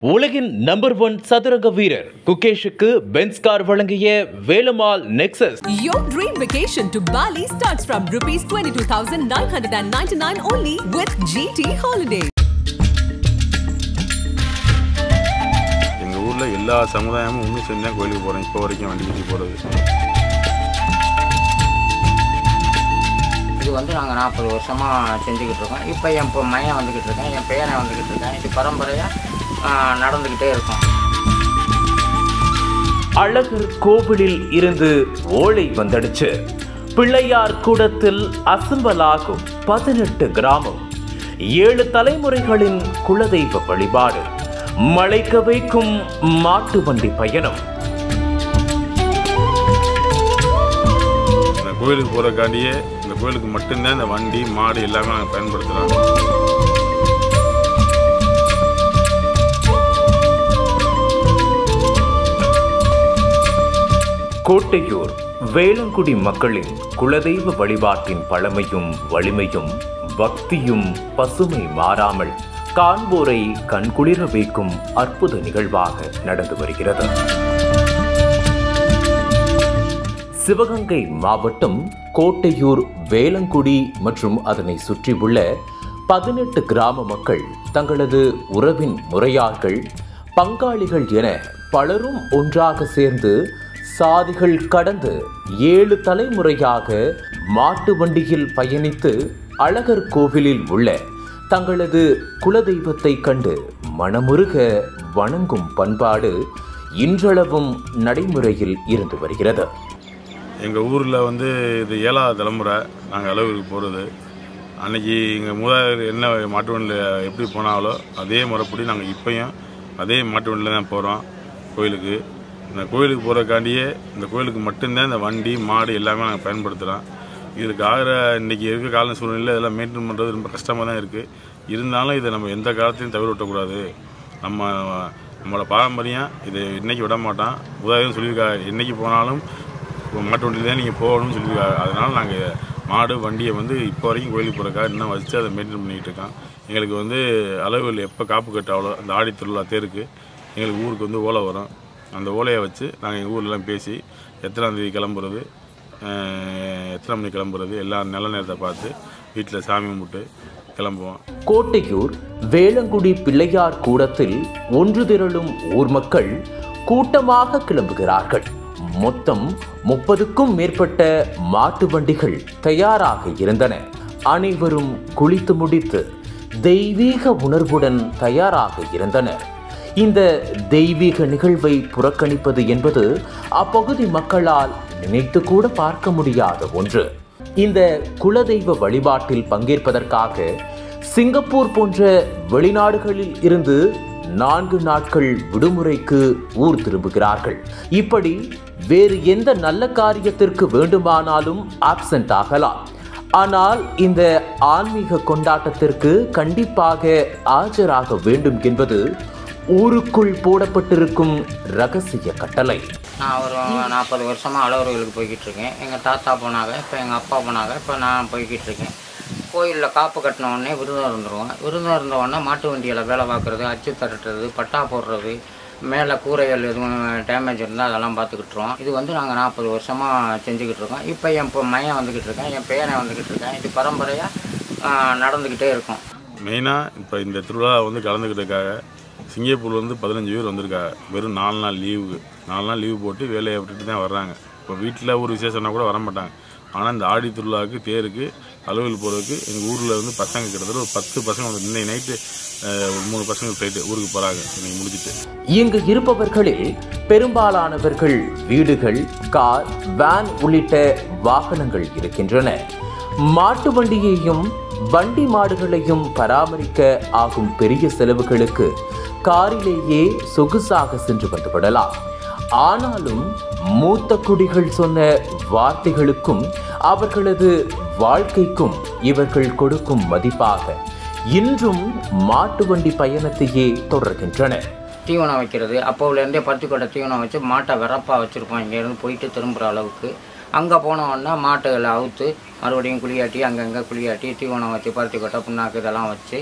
உலகின் number one சதுரங்க வீரர் குகேஷுக்கு பென்ஸ் கார் வழங்கிய Velammal Nexus Your dream vacation to Bali starts from rupees 22,999 only with GT Holidays. எங்கள் ஊரில் எல்லா சமுதாயமும் ஒன்று சேர்ந்து தான் கோயிலுக்கு போகிறோம் இப்போ வரைக்கும் வண்டி கட்டி போகிறது இது வந்து நாங்கள் நாற்பது வருஷமாக செஞ்சுக்கிட்டு இருக்கோம் இப்போ என் இப்போ மையன் வந்துக்கிட்டு இருக்கேன் என் பேரன் வந்துக்கிட்டு இருக்கேன் இது பரம்பரையாக நடந்துக்கிட்டே இருக்கும் அழகர் கோவிலில் இருந்து ஓலை வந்தடிச்சு பிள்ளையார் கூடத்தில் அசம்பலாகும் பதினெட்டு கிராமம் ஏழு தலைமுறைகளின் குலதெய்வ வழிபாடு மழைக்க வைக்கும் மாட்டு வண்டி பயணம் இந்த கோயிலுக்கு போகிறக்காண்டியே இந்த கோயிலுக்கு மட்டும்தான் இந்த வண்டி மாடு எல்லாமே நாங்கள் பயன்படுத்துகிறோம் கோட்டையூர் வேளங்குடி மக்களின் குலதெய்வ வழிபாட்டின் பழமையும் வலிமையும் பக்தியும் பசுமை மாறாமல் காண்போரை கண்குளிர வைக்கும் அற்புத நிகழ்வாக நடந்து வருகிறது சிவகங்கை மாவட்டம் கோட்டையூர் வேளங்குடி மற்றும் அதனை சுற்றியுள்ள பதினெட்டு கிராம மக்கள் தங்களது உறவின் முறையார்கள் பங்காளிகள் என பலரும் ஒன்றாக சேர்ந்து சாதிகள் கடந்து ஏழு தலைமுறையாக மாட்டு வண்டியில் பயணித்து அழகர் கோவிலில் உள்ள தங்களது குலதெய்வத்தை கண்டு மனமுருக வணங்கும் பண்பாடு இன்றளவும் நடைமுறையில் இருந்து வருகிறது எங்கள் ஊரில் வந்து இது ஏழாவது தலைமுறை நாங்கள் அளவுக்கு போகிறது அன்னைக்கு எங்கள் மூதாதையர் என்ன மாட்டு வண்டியில் எப்படி போனாலோ அதே முறைப்படி நாங்கள் இப்பயும் அதே மாட்டு வண்டியில் தான் போகிறோம் கோயிலுக்கு இந்த கோயிலுக்கு போகிறக்காண்டியே இந்த கோயிலுக்கு மட்டும்தான் இந்த வண்டி மாடு எல்லாமே நாங்கள் பயன்படுத்துகிறோம் இதுக்கு ஆகிற இன்றைக்கி இருக்க கால சூழ்நிலையில் இதெல்லாம் மெயின்டைன் பண்ணுறது ரொம்ப கஷ்டமாக தான் இருக்குது இருந்தாலும் இதை நம்ம எந்த காலத்தையும் தவிர விட்டக்கூடாது நம்ம நம்மளோட பாரம்பரியம் இதை இன்னைக்கு விட மாட்டோம் உதாரணம் சொல்லியிருக்காங்க என்னைக்கு போனாலும் மாட்டு வண்டியில் தான் நீங்கள் போகணும்னு சொல்லியிருக்காங்க அதனால் நாங்கள் மாடு வண்டியை வந்து இப்போ வரைக்கும் கோயிலுக்கு போகிறக்கா இன்னும் வச்சு அதை மெயின்டைன் பண்ணிகிட்டு இருக்கோம் எங்களுக்கு வந்து அளவுகள் எப்போ காப்பு கட்டாவளோ அந்த ஆடி திருவிழா தேருக்கு எங்களுக்கு ஊருக்கு வந்து ஓலை வரும் அந்த ஓலையை வச்சு நாங்கள் எங்கள் ஊர்லலாம் பேசி எத்தனாம் தேதி கிளம்புறது அஹ், எத்தனை மணி கிளம்புறது எல்லாம் நல்ல நேரத்தை பார்த்து வீட்டில் சாமி கும்பிட்டு கிளம்புவோம் கோட்டையூர் வேளங்குடி பிள்ளையார் கூடத்தில் ஒன்று திரளும் ஊர் மக்கள் கூட்டமாக கிளம்புகிறார்கள் மொத்தம் முப்பதுக்கும் மேற்பட்ட மாட்டு வண்டிகள் தயாராக இருந்தன அனைவரும் குளித்து முடித்து தெய்வீக உணர்வுடன் தயாராக இருந்தனர் இந்த தெய்வீக நிகழ்வை புறக்கணிப்பது என்பது அப்பகுதி மக்களால் நினைத்து கூட பார்க்க முடியாத ஒன்று இந்த குலதெய்வ வழிபாட்டில் பங்கேற்பதற்காக சிங்கப்பூர் போன்ற வெளிநாடுகளில் இருந்து நான்கு நாட்கள் விடுமுறைக்கு ஊர் திரும்புகிறார்கள் இப்படி வேறு எந்த நல்ல காரியத்திற்கு வேண்டுமானாலும் ஆப்சென்ட் ஆகலாம் ஆனால் இந்த ஆன்மீக கொண்டாட்டத்திற்கு கண்டிப்பாக ஆஜராக வேண்டும் என்பது ஊருக்குள் போடப்பட்டிருக்கும் ரகசிய கட்டளை நான் ஒரு நாற்பது வருஷமாக அளவுகளுக்கு போய்கிட்டு இருக்கேன் எங்கள் தாத்தா போனாங்க இப்போ எங்கள் அப்பா போனாங்க இப்போ நான் போய்கிட்டு இருக்கேன் கோயிலில் காப்பு கட்டின உடனே விருதம் இருந்துருவோம் விருதம் இருந்த உடனே மாட்டு வண்டியில் வேலை பார்க்குறது அச்சு தட்டுறது பட்டா போடுறது மேலே கூரைகள் எதுவும் டேமேஜ் இருந்தால் அதெல்லாம் பார்த்துக்கிட்டுருவோம் இது வந்து நாங்கள் நாற்பது வருஷமாக செஞ்சுக்கிட்டு இருக்கோம் இப்போ என் இப்போ மையன் வந்துக்கிட்டு இருக்கேன் என் பேரன் வந்துக்கிட்டு இருக்கேன் இது பரம்பரையாக நடந்துக்கிட்டே இருக்கும் மெயினாக இப்போ இந்த திருவிழா வந்து கலந்துக்கிட்டதுக்காக சிங்கப்பூர்ல இருந்து பதினஞ்சு பேர் வந்திருக்காங்க வெறும் நாலு நாள் லீவுக்கு நாலு நாள் லீவு போட்டு வேலையை விட்டுட்டு தான் வர்றாங்க இப்போ வீட்டில் ஒரு விசேஷம்னா கூட வர மாட்டாங்க ஆனால் இந்த ஆடி திருவிழாவுக்கு தேருக்கு அலுவல் போகிறதுக்கு எங்கள் ஊரில் வந்து பசங்க கிட்டத்தட்ட ஒரு பத்து பசங்க வந்து இன்னைக்கு நைட்டு ஒரு மூணு பசங்க ஃப்ளைட்டு ஊருக்கு போகிறாங்க இன்னைக்கு முடிச்சிட்டு இங்கு இருப்பவர்களில் பெரும்பாலானவர்கள் வீடுகள் கார் வேன் உள்ளிட்ட வாகனங்கள் இருக்கின்றன மாட்டு வண்டியையும் வண்டி மாடுகளையும் பராமரிக்க ஆகும் பெரிய செலவுகளுக்கு காரிலேயே சொகுசாக சென்று வந்துவிடலாம் ஆனாலும் மூத்த குடிகள் சொன்ன வார்த்தைகளுக்கும் அவர்களது வாழ்க்கைக்கும் இவர்கள் கொடுக்கும் மதிப்பாக இன்றும் மாட்டு வண்டி பயணத்தையே தொடர்கின்றனர் தீவனம் வைக்கிறது அப்போவுலேருந்தே பருத்தி கொட்டை தீவனம் வச்சு மாட்டை விறப்பாக வச்சுருப்போம் இங்கேருந்து போயிட்டு திரும்புகிற அளவுக்கு அங்கே போன உடனே மாட்டுகளை அவுத்து மறுபடியும் குளியாட்டி அங்கங்கே குளியாட்டி தீவனம் வச்சு பருத்தி கொட்டை புண்ணாக்கு இதெல்லாம் வச்சு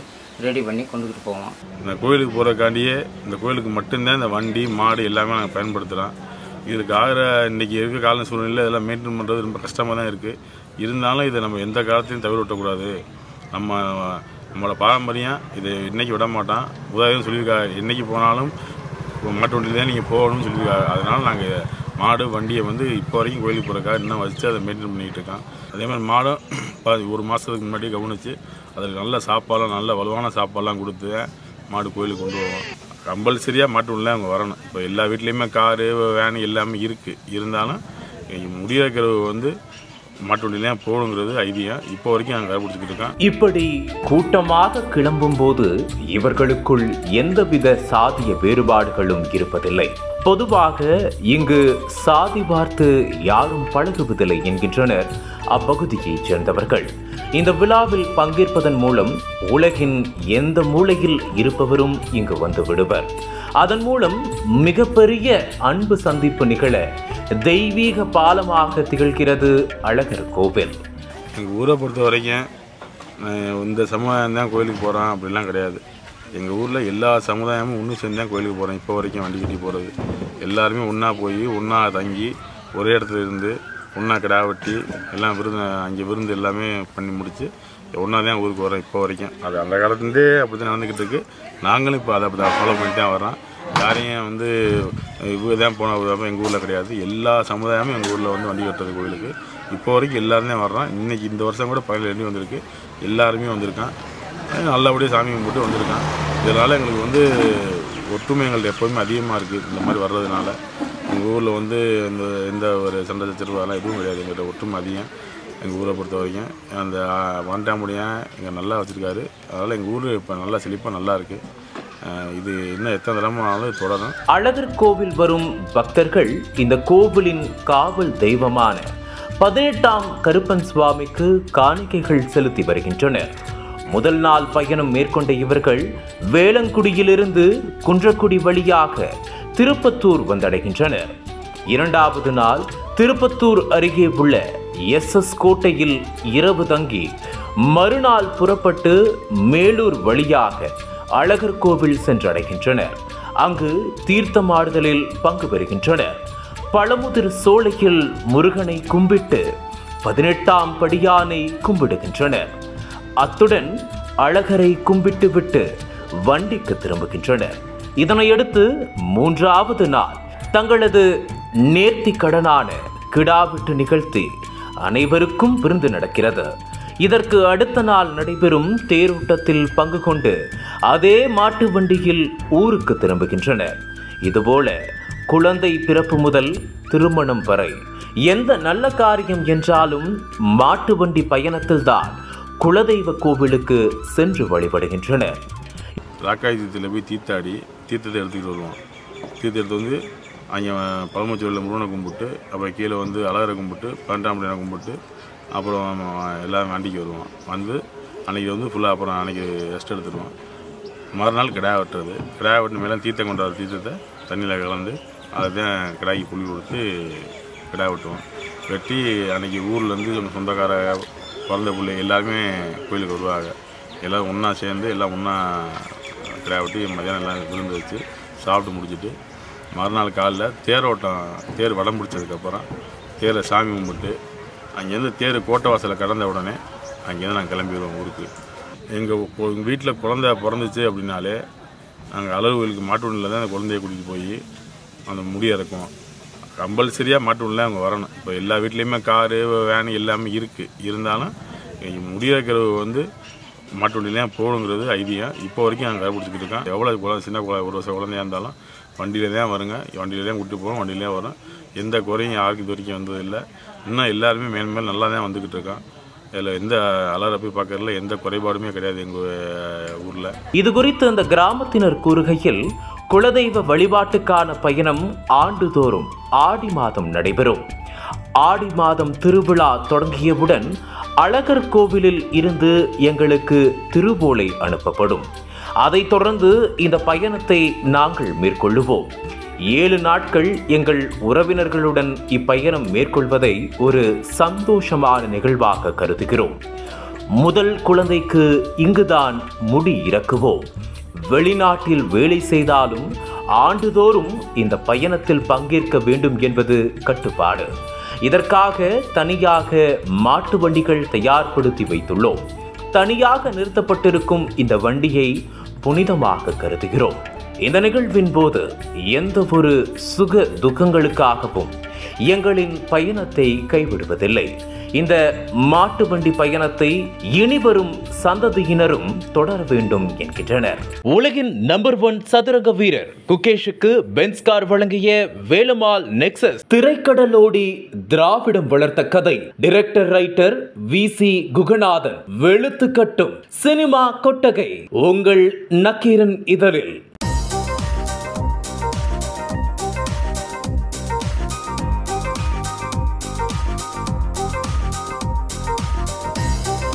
ரெடி பண்ணி கொண்டுக்கிட்டு போவோம் இந்த கோயிலுக்கு போகிறக்காண்டியே இந்த கோயிலுக்கு மட்டும்தான் இந்த வண்டி மாடு எல்லாமே நாங்கள் பயன்படுத்துகிறோம் இதுக்கு ஆகிற இன்றைக்கி இருக்க கால சூழ்நிலையில் இதெல்லாம் மெயின்டைன் பண்ணுறது ரொம்ப கஷ்டமாக தான் இருக்குது இருந்தாலும் இதை நம்ம எந்த காலத்தையும் தவிர விட்டக்கூடாது நம்ம நம்மளோட பாரம்பரியம் இதை இன்னைக்கு விட மாட்டோம் உதவியும் சொல்லியிருக்காங்க என்னைக்கு போனாலும் மாட்டு வண்டியில் தான் நீங்கள் போகணும்னு சொல்லியிருக்காங்க அதனால் நாங்கள் மாடு வண்டியை வந்து இப்போ வரைக்கும் கோயிலுக்கு போகிறக்கா இன்னும் வச்சு அதை மெயின்டைன் பண்ணிகிட்டு இருக்கோம் அதே மாதிரி மாடும் ப- ஒரு மாதத்துக்கு முன்னாடி கவனித்து அதுக்கு நல்ல சாப்பாடுலாம் நல்ல வலுவான சாப்பாடுலாம் கொடுத்து மாடு கோயிலுக்கு கொண்டு போவோம் கம்பல்சரியாக மாட்டு வண்டியில் அவங்க வரணும் இப்போ எல்லா வீட்லேயுமே காரு வேன் எல்லாமே இருக்குது இருந்தாலும் முடியாக்கிறவு வந்து மாட்டு வண்டியிலே போகணுங்கிறது ஐதீகம் இப்போ வரைக்கும் நாங்கள் கடைபிடிச்சிக்கிட்டு இருக்கோம் இப்படி கூட்டமாக கிளம்பும் போது இவர்களுக்குள் எந்தவித சாதிய வேறுபாடுகளும் இருப்பதில்லை பொதுவாக இங்கு சாதி பார்த்து யாரும் பழகுவதில்லை என்கின்றனர் அப்பகுதியைச் சேர்ந்தவர்கள் இந்த விழாவில் பங்கேற்பதன் மூலம் உலகின் எந்த மூலையில் இருப்பவரும் இங்கு வந்து விடுவர் அதன் மூலம் மிகப்பெரிய அன்பு சந்திப்பு நிகழ தெய்வீக பாலமாக திகழ்கிறது அழகர் கோவில் எங்கள் ஊரை பொறுத்த வரைக்கும் அஹ், இந்த சமுதாயம் தான் கோயிலுக்கு போகிறோம் அப்படிலாம் கிடையாது எங்கள் ஊரில் எல்லா சமுதாயமும் ஒன்று சேர்ந்து தான் கோயிலுக்கு போகிறோம் இப்போ வரைக்கும் வண்டி கட்டி போகிறது எல்லாருமே ஒன்றா போய் ஒன்றா தங்கி ஒரே இடத்துல இருந்து ஒன்றா கிடா வெட்டி எல்லாம் விருந்து அங்கே விருந்து எல்லாமே பண்ணி முடித்து ஒன்றா தான் ஊருக்கு வரோம் இப்போ வரைக்கும் அது அந்த காலத்துலேருந்தே அப்படி தான் நடந்துக்கிட்டு இருக்கு நாங்களும் இப்போ அதை அப்படி ஃபாலோ பண்ணி தான் வரோம் யாரையும் வந்து இவங்க தான் போன எங்கள் ஊரில் கிடையாது எல்லா சமுதாயமும் எங்கள் ஊரில் வந்து வண்டி கட்டுறது கோயிலுக்கு இப்போ வரைக்கும் எல்லாருமே வர்றோம் இன்னைக்கு இந்த வருஷம் கூட பதினேழு வண்டி வந்திருக்கு எல்லாருமே வந்திருக்கான் அஹ் நல்லபடியாக சாமி கும்பிட்டு வந்திருக்கான் இதனால் எங்களுக்கு வந்து ஒற்றுமை எங்களுக்கு எப்போதுமே அதிகமாக இருக்குது இந்த மாதிரி வர்றதுனால எங்கள் ஊரில் வந்து இந்த எந்த ஒரு சண்டை சச்சரவு அதெல்லாம் எதுவும் கிடையாது எங்கள்கிட்ட ஒற்றுமை அதிகம் எங்கள் ஊரை பொறுத்த வரைக்கும் அந்த வாண்டாமுடியன் இங்கே நல்லா வச்சுருக்காரு அதனால் எங்கள் ஊர் இப்போ நல்லா செழிப்பாக நல்லா இருக்குது இது இன்னும் எத்தனை தடவை ஆனாலும் இது தொடரும் அழகர் கோவில் வரும் பக்தர்கள் இந்த கோவிலின் காவல் தெய்வமான பதினெட்டாம் கருப்பன் சுவாமிக்கு காணிக்கைகள் செலுத்தி வருகின்றனர் முதல் நாள் பயணம் மேற்கொண்ட இவர்கள் வேளங்குடியிலிருந்து குன்றக்குடி வழியாக திருப்பத்தூர் வந்தடைகின்றனர் இரண்டாவது நாள் திருப்பத்தூர் அருகே உள்ள எஸ் எஸ் கோட்டையில் இரவு தங்கி மறுநாள் புறப்பட்டு மேலூர் வழியாக அழகர் கோவில் சென்றடைகின்றனர் அங்கு தீர்த்தமாடுதலில் பங்கு பெறுகின்றனர் பழமுதிர் சோலையில் முருகனை கும்பிட்டு பதினெட்டாம் படியானை கும்பிடுகின்றனர் அத்துடன் அழகரை கும்பிட்டுவிட்டு வண்டிக்கு திரும்புகின்றனர் இதனையடுத்து மூன்றாவது நாள் தங்களது நேர்த்தி கடனான கிடாவிட்டு நிகழ்த்தி அனைவருக்கும் விருந்து நடக்கிறது இதற்கு அடுத்த நாள் நடைபெறும் தேரோட்டத்தில் பங்கு கொண்டு அதே மாட்டு வண்டியில் ஊருக்கு திரும்புகின்றனர் இதுபோல குழந்தை பிறப்பு முதல் திருமணம் வரை எந்த நல்ல காரியம் என்றாலும் மாட்டு வண்டி பயணத்தில்தான் குலதெய்வ கோவிலுக்கு சென்று வழிபடுகின்றனர் ராக்காய் தீர்த்தத்தில் போய் தீர்த்தாடி தீர்த்தத்தை எடுத்துக்கிட்டு வருவோம் தீர்த்தம் எடுத்து வந்து அங்கே பழமுச்சோலில் முருகனை கும்பிட்டு அப்புறம் கீழே வந்து அழகரை கும்பிட்டு பன்னெண்டாம் கும்பிட்டு அப்புறம் எல்லாம் வண்டிக்கு வருவோம் வந்து அன்றைக்கி வந்து ஃபுல்லாக அப்புறம் அன்றைக்கி ரெஸ்ட் எடுத்துடுவோம் மறுநாள் கிடா வெட்டுறது கிடா வெட்டின மேலே தீர்த்தம் கொண்டு வர தீர்த்தத்தை தண்ணியில் கலந்து அதை தான் கிடாய்க்கு புளி கொடுத்து கிடா வெட்டுவோம் வெட்டி அன்றைக்கி ஊர்லேருந்து நம்ம சொந்தக்கார குழந்த பிள்ளை எல்லாருமே கோயிலுக்கு வருவாங்க எல்லோரும் ஒன்றா சேர்ந்து எல்லாம் ஒன்றா கிடா வெட்டி மதியானம் எல்லாம் விருந்து வச்சு சாப்பிட்டு முடிச்சிட்டு மறுநாள் காலைல தேரோட்டம் தேர் வடம் பிடிச்சதுக்கப்புறம் தேரை சாமி கும்பிட்டு அங்கேருந்து தேர் கோட்டை வாசலை கடந்த உடனே அங்கேருந்து நாங்கள் கிளம்பிடுவோம் ஊருக்கு எங்கள் எங்கள் வீட்டில் குழந்தை பிறந்துச்சு அப்படின்னாலே நாங்கள் அளவு கோயிலுக்கு மாட்டு வண்டியில் தான் அந்த குழந்தைய கூட்டிகிட்டு போய் அந்த முடி இறக்குவோம் கம்பல்சரியாக மாட்டு வண்டியில் அவங்க வரணும் இப்போ எல்லா வீட்லேயுமே காரு வேன் எல்லாமே இருக்குது இருந்தாலும் இங்க முடி இறக்கிறது வந்து மாட்டு வண்டியிலே போகணுங்கிறது ஐதீகம் இப்போ வரைக்கும் நாங்கள் கடைபிடிச்சிக்கிட்டு இருக்கோம் எவ்வளோ குழந்தை சின்ன குழந்தை ஒரு வருஷம் குழந்தையா இருந்தாலும் வண்டியில தான் வருங்க வண்டியில தான் கூட்டி போவோம் வண்டியிலே வரும் எந்த குறையும் யாருக்கும் இது வரைக்கும் வந்ததில்லை இன்னும் எல்லாருமே மேல் மேல் நல்லா தான் வந்துக்கிட்டு இருக்கோம் இதில் எந்த அலற போய் பார்க்கறதுல எந்த குறைபாடுமே கிடையாது எங்கள் ஊரில் இது குறித்து அந்த கிராமத்தினர் கூறுகையில் குலதெய்வ வழிபாட்டுக்கான பயணம் ஆண்டுதோறும் ஆடி மாதம் நடைபெறும் ஆடி மாதம் திருவிழா தொடங்கியவுடன் அழகர் கோவிலில் இருந்து எங்களுக்கு திருவோலை அனுப்பப்படும் அதைத் தொடர்ந்து இந்த பயணத்தை நாங்கள் மேற்கொள்ளுவோம் ஏழு நாட்கள் எங்கள் உறவினர்களுடன் இப்பயணம் மேற்கொள்வதை ஒரு சந்தோஷமான நிகழ்வாக கருதுகிறோம் முதல் குழந்தைக்கு இங்குதான் முடி இறக்குவோம் வெளிநாட்டில் வேலை செய்தாலும் ஆண்டுதோறும் இந்த பயணத்தில் பங்கேற்க வேண்டும் என்பது கட்டுப்பாடு இதற்காக தனியாக மாட்டு வண்டிகள் தயார்படுத்தி வைத்துள்ளோம் தனியாக நிறுத்தப்பட்டிருக்கும் இந்த வண்டியை புனிதமாக கருதுகிறோம் இந்த நிகழ்வின் போது எந்த ஒரு சுக துக்கங்களுக்காகவும் எங்களின் பயணத்தை கைவிடுவதில்லை இந்த மாட்டு வண்டி பயணத்தை இனிவரும் சந்ததியினரும் தொடர வேண்டும் என்கின்றனர் உலகின் நம்பர் ஒன் சதுரங்க வீரர் குகேஷுக்கு பென்ஸ் கார் வழங்கிய வேலம்மாள் நெக்சஸ் திரைக்கடலோடி திராவிடம் வளர்த்த கதை director writer V C Guganathan வெளுத்து கட்டும் சினிமா கொட்டகை உங்கள் நக்கீரன் இதழில்